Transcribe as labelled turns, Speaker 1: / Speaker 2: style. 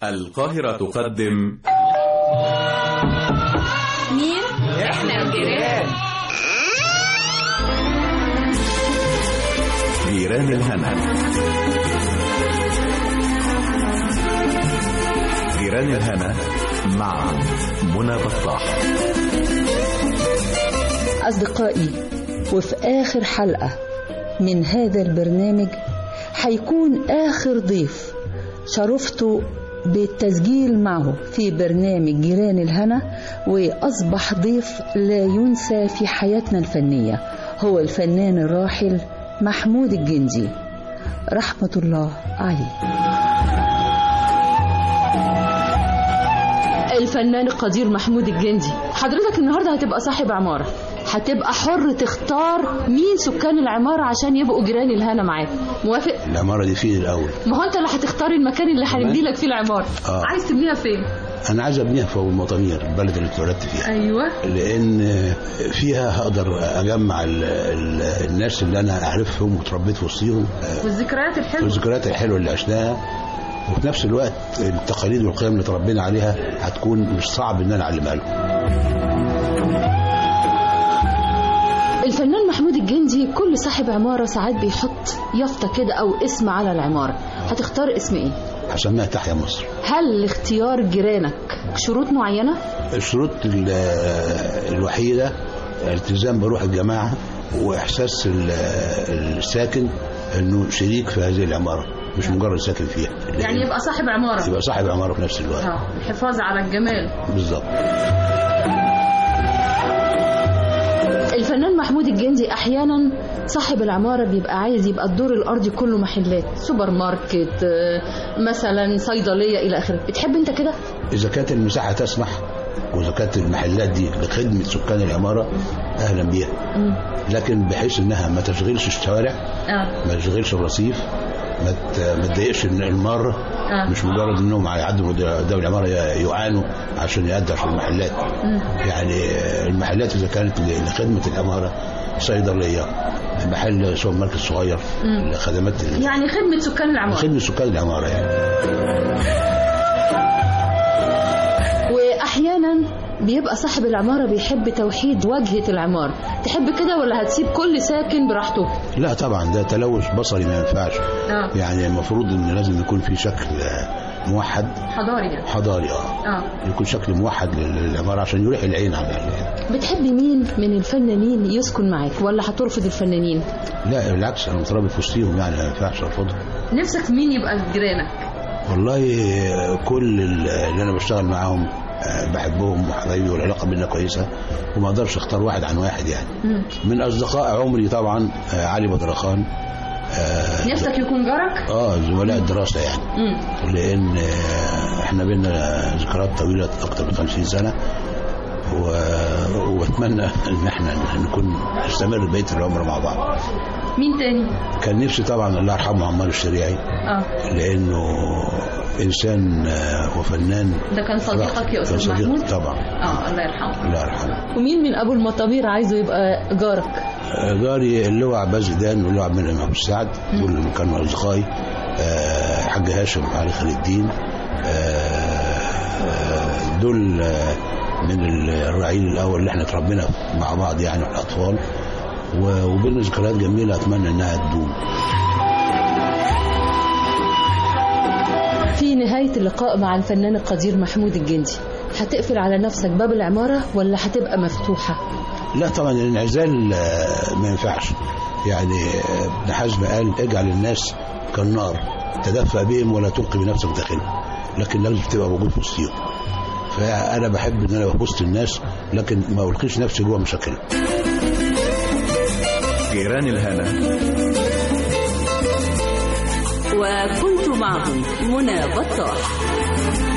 Speaker 1: القاهرة تقدم
Speaker 2: مين؟
Speaker 3: احنا الجيران
Speaker 1: جيران الهنا جيران الهنا مع منى بطاح
Speaker 4: أصدقائي وفي آخر حلقة من هذا البرنامج هيكون آخر ضيف شرفت بالتسجيل معه في برنامج جيران الهنا وأصبح ضيف لا ينسى في حياتنا الفنية هو الفنان الراحل محمود الجندي رحمة الله عليه الفنان القدير محمود الجندي حضرتك النهارده هتبقى صاحب عمارة هتبقى حر تختار مين سكان العمارة عشان يبقوا جيران الهنا معاك موافق؟
Speaker 5: العمارة دي فيه الأول
Speaker 4: ما هو انت اللي هتختار المكان اللي هنبني لك فيه العمارة
Speaker 5: آه.
Speaker 4: عايز تبنيها فين؟
Speaker 5: أنا عايز أبنيها فوق المطامير البلد اللي اتولدت فيها
Speaker 4: ايوه
Speaker 5: لأن فيها هقدر أجمع ال ال الناس اللي أنا أعرفهم وتربيت وسطيهم
Speaker 4: والذكريات الحلوة
Speaker 5: والذكريات الحلوة اللي عشناها وفي نفس الوقت التقاليد والقيم اللي تربينا عليها هتكون مش صعب إن أنا أعلمها لهم
Speaker 4: الفنان محمود الجندي كل صاحب عمارة ساعات بيحط يافطة كده أو اسم على العمارة هتختار اسم ايه؟
Speaker 5: هسميها تحيا مصر
Speaker 4: هل لاختيار جيرانك شروط معينة؟
Speaker 5: الشروط ال- الوحيدة التزام بروح الجماعة وإحساس ال- الساكن إنه شريك في هذه العمارة مش مجرد ساكن فيها
Speaker 4: يعني يبقى صاحب عمارة
Speaker 5: يبقى صاحب عمارة في نفس الوقت
Speaker 4: اه الحفاظ على الجمال
Speaker 5: بالظبط
Speaker 4: الفنان محمود الجندي احيانا صاحب العمارة بيبقى عايز يبقى الدور الارضي كله محلات سوبر ماركت آه، مثلا صيدلية الى اخره بتحب انت كده
Speaker 5: إذا كانت المساحة تسمح وإذا كانت المحلات دي لخدمة سكان العمارة أهلا بيها لكن بحيث إنها ما تشغلش الشوارع
Speaker 4: اه
Speaker 5: ما تشغلش الرصيف ما ت- ما تضايقش المار
Speaker 4: آه.
Speaker 5: مش مجرد انهم هيعدوا قدام العماره ي- يعانوا عشان يقدر في المحلات يعني المحلات اذا كانت ل- لخدمه العماره صيدليه محل سوبر ماركت صغير لخدمات ال-
Speaker 4: يعني خدمة سكان العمارة
Speaker 5: خدمه سكان العماره يعني
Speaker 4: واحيانا بيبقى صاحب العمارة بيحب توحيد واجهة العمارة تحب كده ولا هتسيب كل ساكن براحته
Speaker 5: لا طبعا ده تلوث بصري ما ينفعش
Speaker 4: اه
Speaker 5: يعني المفروض ان لازم يكون في شكل آه، موحد
Speaker 4: حضاري يعني
Speaker 5: حضاري اه
Speaker 4: اه
Speaker 5: يكون شكل موحد لل- للعماره عشان يريح العين على ال-
Speaker 4: بتحب مين من الفنانين يسكن معاك ولا هترفض الفنانين
Speaker 5: لا بالعكس انا متربي في وسطيهم يعني ما ينفعش ارفضهم
Speaker 4: نفسك مين يبقى جيرانك
Speaker 5: والله كل اللي انا بشتغل معاهم آه، بحبهم وحبايبي والعلاقه بينا كويسه وما اقدرش اختار واحد عن واحد يعني من اصدقاء عمري طبعا آه، علي بدرخان اه,
Speaker 4: نفسك يكون جارك
Speaker 5: آه زملاء الدراسه يعني
Speaker 4: مم.
Speaker 5: لان آه، احنا بينا ذكريات طويله اكتر من 50 سنه و... وبتمنى ان احنا نكون نستمر بقيه العمر مع بعض
Speaker 4: مين تاني
Speaker 5: كان نفسي طبعا الله يرحمه عمار الشريعي
Speaker 4: اه
Speaker 5: لانه انسان آه، وفنان
Speaker 4: ده كان صديقك يا
Speaker 5: كان
Speaker 4: استاذ
Speaker 5: صديق
Speaker 4: محمود
Speaker 5: طبعا
Speaker 4: اه الله يرحمه
Speaker 5: الله يرحمه
Speaker 4: ومين من ابو المطامير عايزه يبقى جارك
Speaker 5: آه، جاري اللواء عباس زيدان واللواء عبد المنعم ابو السعد دول اللي كانوا اصدقائي آه، حاج هاشم علي خالد الدين آه، آه، دول آه، من الرعيل الاول اللي احنا اتربينا مع بعض يعني واحنا اطفال و- وبينا ذكريات جميله اتمنى انها تدوم
Speaker 4: في نهاية اللقاء مع الفنان القدير محمود الجندي هتقفل على نفسك باب العمارة ولا هتبقى مفتوحة
Speaker 5: لا طبعا الانعزال آه، ما ينفعش يعني آه، ابن حزم قال اجعل الناس كالنار تدفأ بهم ولا تلقي بنفسك داخلهم لكن لازم تبقى موجود في وسطهم فانا بحب ان انا ابقى في وسط الناس لكن ما القيش نفسي جوه مشاكلهم
Speaker 1: جيران الهنا
Speaker 2: وكنت معهم منى بطاح